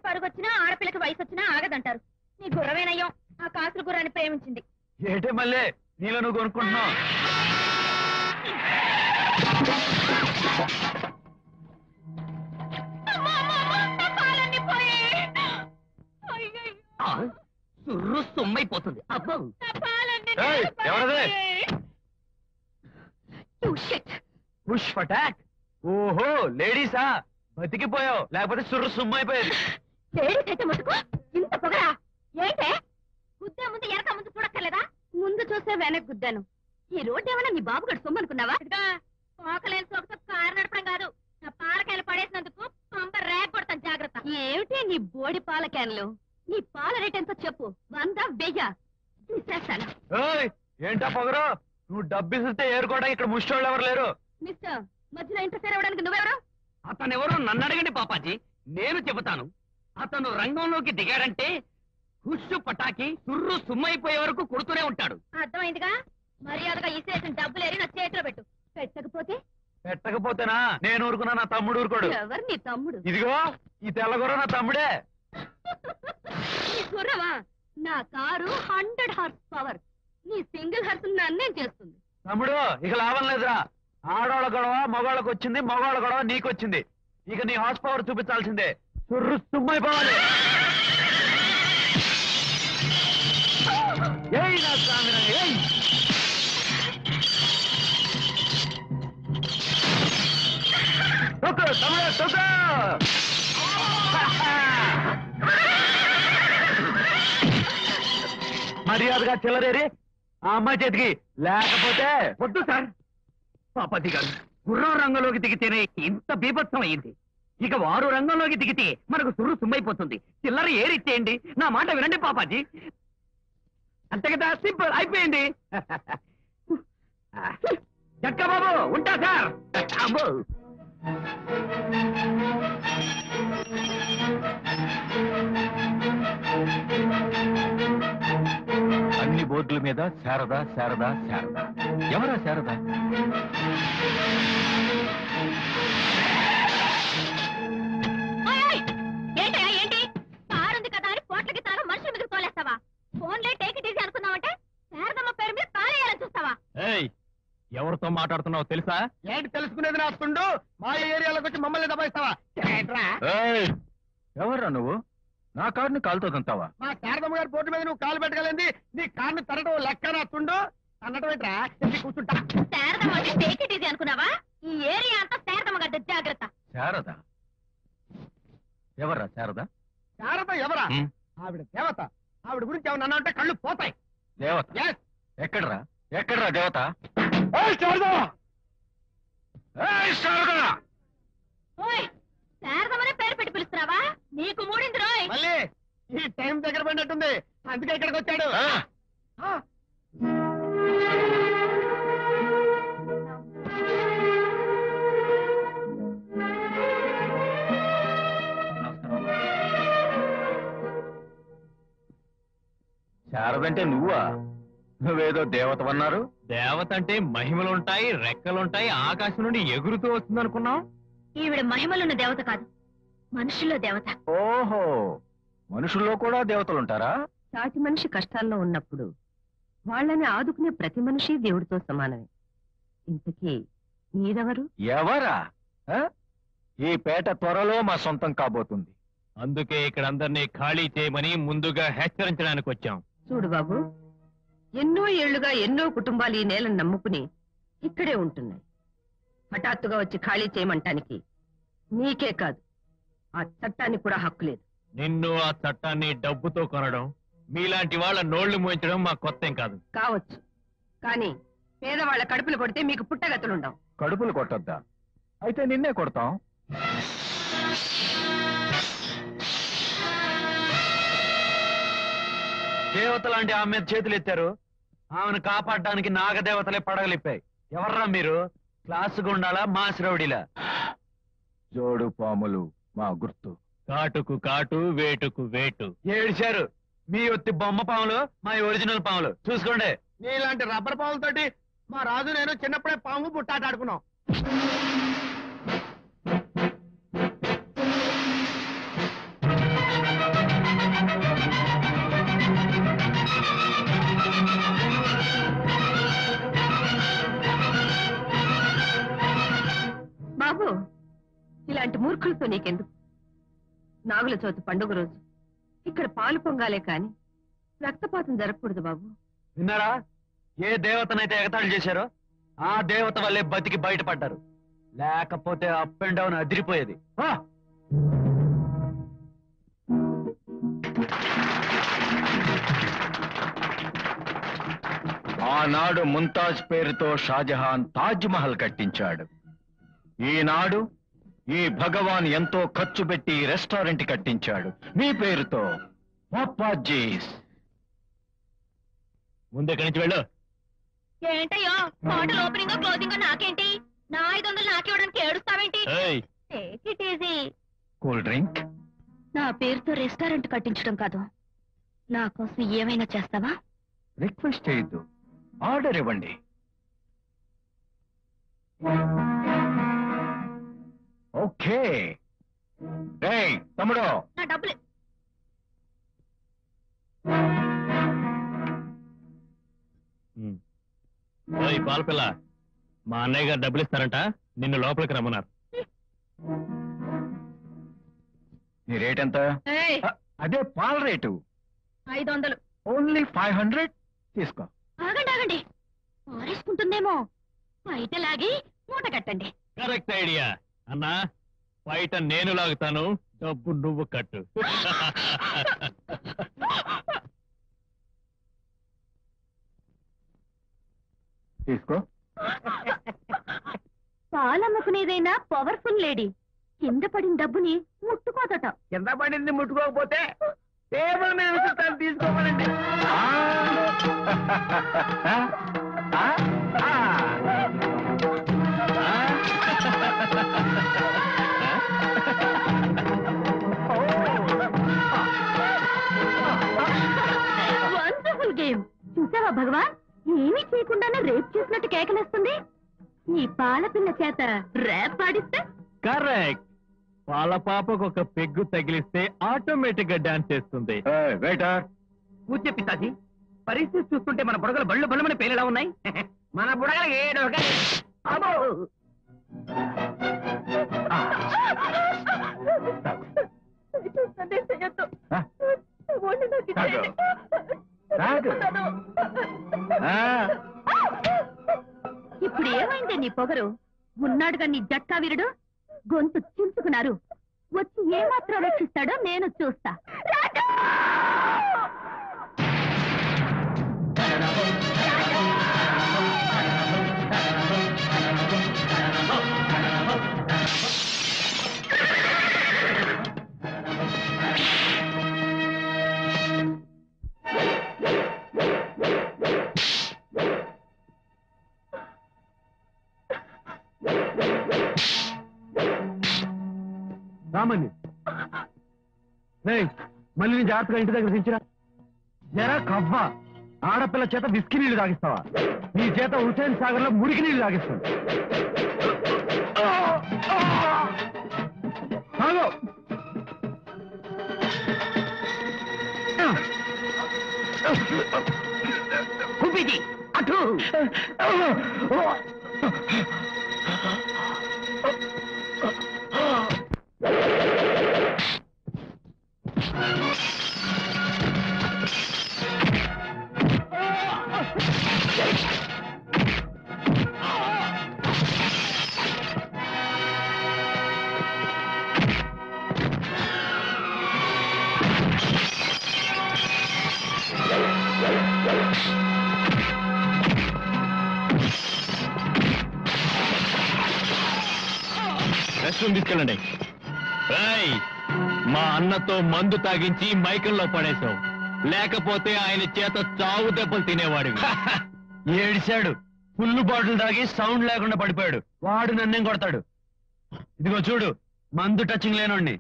పరుగు వచ్చినా ఆడపిల్లకి వయసు వచ్చినా ఆగదంటారు నీ గుర్రవేనయ్యం ఆ కాసుల గుర్రాన్ని ప్రేమించింది ఏటే మళ్ళీ నీలో నువ్వు కొనుక్కుంటున్నావు అమ్మా, అమ్మా, అమ్మా, నా పాలన్నీ పోయాయి. అయ్యయ్యో, ఆ, సుర్రు సుమ్మైపోతుంది అబ్బో నా పాలన్నీ ఏయ్, నీళ్ళు ఎవరది? పారిపోయాయి. You shit. పుష్ ఫటాక్ ఓహో లేడీసా బతికిపోయావు లేకపోతే సుర్రు సుమ్మైపోయేది లేడీస్ అయితే ముట్టుకో ఇంత పొగరా ఏంటే గుద్దే ముందు ఎనక ముందు చూడక్కర్లేదా ముందు చూస్తే వెనక్కి గుద్దాను ఈ రోడ్డు ఏమన్నా నీ బాబు గడు సొమ్మనుకున్నావా పోకలేని సోకతో కారు నడపడం కాదు నా పాలకాయలు పడేసినందుకు పంప రేగ్ కొడతాను జాగ్రత్త ఏమిటి నీ బోడి పాల క్యాన్లు నీ పాల రేట్ ఎంతో చెప్పు వంద వెయ్య తీసేస్తాను ఏయ్ ఏంటా పొగరు నువ్వు డబ్బిస్తే ఏరుకోవడానికి ఇక్కడ ముష్టోళ్ళు ఎవరు లేరు మిస్టర్ మధ్యలో ఇంటర్ఫేర్ అవ్వడానికి నువ్వెవరు అతనెవరో నన్ను అడగండి పాపాజీ నేను చెబుతాను అతను రంగంలోకి దిగాడంటే హుస్సు పటాకి సుర్రు సుమ్మైపోయే వరకు కొడుతూనే ఉంటాడు అర్థమైందిగా మర్యాదగా ఇసేసిన డబ్బులు ఏరి నా చేతిలో పెట్టు పెట్టకపోతే పెట్టకపోతేనా నేను ఊరుకున్నా నా తమ్ముడు ఊరుకోడు ఎవరు నీ తమ్ముడు ఇదిగో ఈ తెల్లగొర్ర నా తమ్ముడే నీ గుర్రమా నా కారు హండ్రెడ్ హార్స్ పవర్ నీ సింగిల్ హార్స్ నన్నేం చేస్తుంది తమ్ముడు ఇక లాభం లేదురా ఆడోళ్ళ గొడవ మగవాళ్ళకి వచ్చింది మగవాళ్ళ గొడవ నీకొచ్చింది ఇక నీ హార్స్ పవర్ చూపించాల్సిందే సుర్రు సుమ్మైపోవాలి ఏయ్ నా సామిరా, ఏయ్ తొక్కు, తమ్ముడు, తొక్కు! మర్యాదగా చిల్లరేరి ఆ అమ్మాయి చేతికి లేకపోతే వద్దు సార్ పాపాజీ గారు గుర్రం రంగంలోకి దిగితేనే ఇంత బీభత్సం అయింది ఇక వారు రంగంలోకి దిగితే మనకు సుర్రు సుమ్మైపోతుంది చిల్లర ఏరిచ్చేయండి నా మాట వినండి పాపాజీ అంతే కదా సింపుల్ అయిపోయింది జక్క బాబు ఉంటా సార్ అమ్మో అన్ని బోర్డుల మీద శారద శారద శారద ఎవరా శారద ఓయ్, ఓయ్, ఏంటయ్యా ఏంటి కారు ఉంది కదా అని పోట్లకి తాను మనుషుల మీద తోలేస్తావా ఫోన్లే టేక్ ఇట్ ఈజీ అనుకున్నావంటే శారదమ్మ పేరు మీద కాలేయాలని చూస్తావా ఏయ్ ఎవరితో మాట్లాడుతున్నావు తెలుసా ఏంటి తెలుసుకునేది నా తుండు మా ఏరియాలోకి వచ్చి మమ్మల్ని దబాయిస్తావా ఏంట్రా? ఏయ్ ఎవర్రా నువ్వు నా కారుని కాలుతో తంతావా మా శారదమ్మ గారి బోర్డు మీద నువ్వు కాలు పెట్టగలింది నీ కారుని తరటం లెక్క నా తుండు అన్నటం ఏంట్రా ఎక్కి కూర్చుంటా శారదమ్మ అంటే టేక్ ఇట్ ఈజీ అనుకున్నావా ఈ ఏరియా అంతా శారదమ్మ గడ్డ జాగ్రత్త శారద ఎవర్రా శారద శారద ఎవరా హ్మ్. ఆవిడ దేవత ఆవిడ గురించి ఏమన్నా అంటే కళ్ళు పోతాయి దేవత Yes. ఎక్కడ్రా ఎక్కడ్రా దేవత ఏయ్ శారద ఏయ్ శారద ఓయ్ శారదమ్మనే పేరు పెట్టి పిలుస్తున్నావా నీకు మూడింది రోయ్ మళ్ళీ ఈ టైం దగ్గర పడినట్టుంది అందుకే ఇక్కడికి వచ్చాడు ఆ, ఆ, శారదంటే నువ్వా నువ్వేదో దేవతవన్నారు దేవత అంటే మహిమలుంటాయి రెక్కలుంటాయి ఆకాశం నుండి ఎగురుతూ వస్తుంది అనుకున్నాం ఈవిడ మహిమలున్న దేవత కాదు మనుషుల్లో దేవత ఓహో మనుషుల్లో కూడా దేవతలుంటారా సాటి మనిషి కష్టాల్లో ఉన్నప్పుడు వాళ్ళని ఆదుకునే ప్రతి మనిషి దేవుడితో సమానమే ఇంతకీ మీరెవరు ఎవరా ఆ? ఈ పేట త్వరలో మా సొంతం కాబోతుంది అందుకే ఇక్కడ అందరినీ ఖాళీ చేయమని ముందుగా హెచ్చరించడానికి వచ్చాం చూడు బాబు ఎన్నో ఏళ్లుగా ఎన్నో కుటుంబాలు ఈ నేలను నమ్ముకుని ఇక్కడే ఉంటున్నాయి హఠాత్తుగా వచ్చి ఖాళీ చేయమంటానికి నీకే కాదు ఆ చట్టానికి కూడా హక్కు లేదు నిన్ను ఆ చట్టాన్ని డబ్బుతో కొనడం మీలాంటి వాళ్ళ నోళ్లు మోయించడం మా కొత్త ఏం కాదు కావచ్చు కానీ పేదవాళ్ళ కడుపులు కొడితే మీకు పుట్టగతులుండవు కడుపులు కొట్టొద్దా అయితే నిన్నే కొడతాం దేవత లాంటి ఆమె మీద చేతులు ఎత్తారు ఆమెను కాపాడడానికి నాగదేవతలే పడగలిప్పాయి ఎవర్రా మీరు క్లాసు గుండాలా మాసిరౌడిలా జోడు పాములు మా గుర్తు కాటుకు కాటు వేటుకు వేటు ఏడిచారు మీ ఒత్తి బొమ్మ పాములు మా ఒరిజినల్ పాములు చూసుకోండి నీలాంటి రబ్బర్ పాములతోటి మా రాజు నేను చిన్నప్పుడే పాము పుట్టాట ఆడుకున్నాం ఇలాంటి మూర్ఖులతో నీకెందుకు నాగుల చవితి పండుగ రోజు ఇక్కడ పాలు పొంగాలే కాని రక్తపాతం జరగకూడదు బాబు విన్నారా ఏ దేవతనైతే ఎగతాళి చేశారో ఆ దేవత వల్లే బతికి బయటపడ్డారు లేకపోతే అప్ అండ్ డౌన్ అదిరిపోయేది ఆ! ఆనాడు ముంతాజ్ పేరుతో షాజహాన్ తాజ్ మహల్ కట్టించాడు ఈనాడు ఈ భగవాన్ ఎంతో ఖర్చు పెట్టి రెస్టారెంట్ కట్టించాడు మీ పేరుతో పాపాజీస్ ముందు ఎక్కడి నుంచి వెళ్ళు ఏంటయ్యో హోటల్ ఓపెనింగ్ క్లోజింగ్ నాకేంటి నా ఐదు వందలు నాకివ్వడానికి ఏడుస్తావేంటి Take it easy. Cool drink నా పేరుతో రెస్టారెంట్ కట్టించడం కాదు నా కోసం ఏమైనా చేస్తావా రిక్వెస్ట్ చేయొద్దు ఆర్డర్ ఇవ్వండి ఓకే రేయ్ తమ్ముడు నా డబ్బులు ఓయ్ పాలపిల్ల మా అన్నయ్య గారు డబ్బులు ఇస్తారంట నిన్ను లోపలికి రమ్మన్నారు నీ రేట్ ఎంత ఏయ్, అ- అదే పాల రేటు ఐదు వందలు ఓన్లీ ఫైవ్ హండ్రెడ్ తీసుకో ఆగండి ఆగండి పారేసుకుంటుందేమో బయట లాగి మూట కట్టండి కరెక్ట్ ఐడియా అన్నా బయట నేను లాగుతాను డబ్బు నువ్వు కట్టు తీసుకో పాలమ్ముకునేదైనా పవర్ఫుల్ లేడీ కింద పడిన డబ్బుని ముట్టుకోదట కింద పడింది ముట్టుకోకపోతే టేబుల్ మీద విసిరితాను తీసుకోమనండి వండర్ఫుల్ గేమ్ చూసావా భగవాన్ ఏమీ చేయకుండానే రేప్ చేసినట్టు కేకలేస్తుంది ఈ పాల పిల్ల చేత రేప్ పాడిస్తే కరెక్ట్ వాళ్ళ పాపకు ఒక పెగ్గు తగిలిస్తే ఆటోమేటిక్ గా డాన్స్ చేస్తుంది వెయిటర్ పూజ పితాజీ పరిస్థితి చూస్తుంటే మన బుడగలు బళ్ళు బళ్ళమని పేలేలా ఉన్నాయి మన బుడగలు ఏడు ఒక అమ్మో ఇప్పుడు ఏమైందే నీ పొగరు ఉన్నాడుగా నీ జట్కా వీరుడు గొంతు చించుకున్నారు వచ్చి ఏమాత్రం రక్షిస్తాడో నేను చూస్తా రామని రేయ్, మళ్ళీ నీ జాగ్రత్తగా ఇంటి దగ్గర దించిరా జరా కవ్వ ఆడపిల్ల చేత విస్కీ నీళ్లు తాగిస్తావా నీ చేత హుసేన్ సాగర్ లో మురికి నీళ్లు తాగిస్తాను తాగు. కుపిది అటు రెస్ట్ రూమ్ తీసుకెళ్ళండి రేయ్, మా అన్నతో మందు తాగించి మైకంలో పడేశావు లేకపోతే ఆయన చేత చావు దెబ్బలు తినేవాడివి ఏడిశాడు ఫుల్ బాటిల్ తాగి సౌండ్ లేకుండా పడిపోయాడు వాడు నన్నేం కొడతాడు ఇదిగో చూడు మందు టచింగ్ లేనోడిని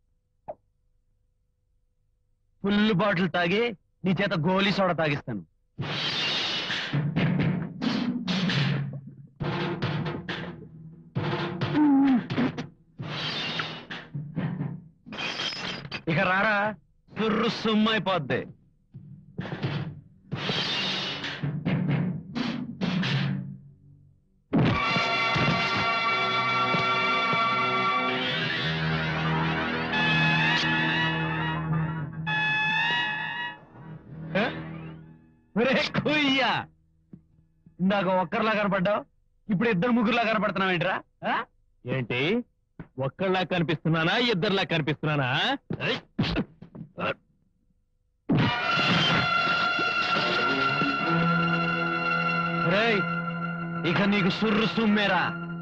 ఫుల్ బాటిల్ తాగి నీ చేత గోలీ సోడా తాగిస్తాను ఇక రారా సుర్రు సుమ్మైపోద్ది ఒరే కుయ్యా ఇందాక ఒక్కరిలా కనపడ్డావు ఇప్పుడు ఇద్దరు ముగ్గురులా కనపడుతున్నావు ఏంట్రా ఆ? ఏంటి ఒక్కళ్ళలా కనిపిస్తున్నానా ఇద్దరులా కనిపిస్తున్నానా ఏయ్! ఒరేయ్ ఇక నీకు సుర్రు సుమ్మేరా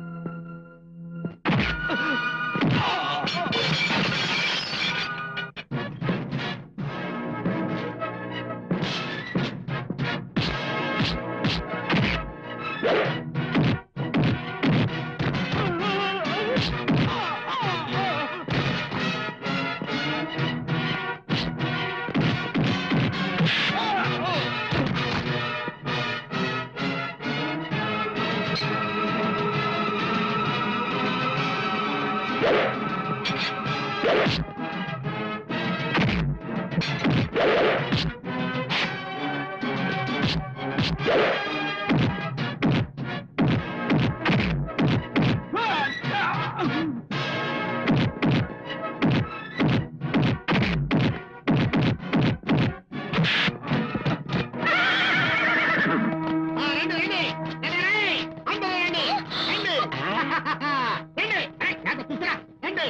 ఆ, రండి రండి రండి, రండి. అందరూ రండి రండి రండి ఏయ్, నాకు చూసిరా రండి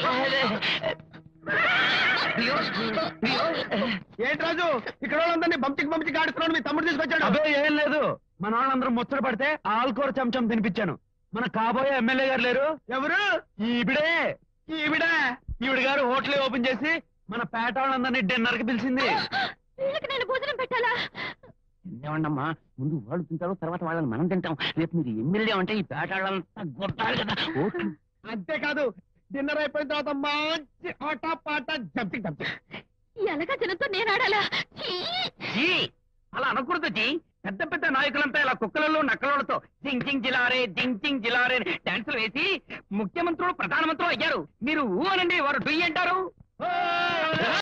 ఏంటి రాజు ఇక్కడ వాళ్ళందరినీ బంపికి బంపికి ఆడుతున్నాడు మీ తమ్ముడు తీసుకొచ్చాడు అదే ఏం లేదు మన వాళ్ళందరూ ముచ్చట పడితే ఆల్కోర చెంచం తినిపించాను మన కాబోయే ఎమ్మెల్యే గారు లేరు ఎవరు ఈవిడే ఈవిడ ఈవిడ గారు హోటల్ ఓపెన్ చేసి మన పేట వాళ్ళందరినీ డిన్నర్ కి పిలిచింది వీళ్ళకి నేను భోజనం పెట్టాలా ఏమండమ్మా ముందు వాళ్ళు తింటారు తర్వాత వాళ్ళని మనం తింటాం రేపు మీరు ఎమ్మెల్యే అంటే ఈ పేటాళ్ళంతా కొట్టాలి కదా ఓట్లు అంతేకాదు డిన్నర్ అయిపోయిన తర్వాత మంచి ఆట పాట జంపి జంపి ఎలాగా జనంతో నేను ఆడాలా ఛీ! జీ అలా అనకూడదు జీ పెద్ద పెద్ద నాయకులంతా ఇలా కుక్కలలో నక్కలతో జింగ్ జింగ్ జిలారే జింగ్ జింగ్ జిలారే అని డాన్సులు వేసి ముఖ్యమంత్రులు ప్రధానమంత్రులు అయ్యారు మీరు ఊ అనండి వారు డుయ్ అంటారు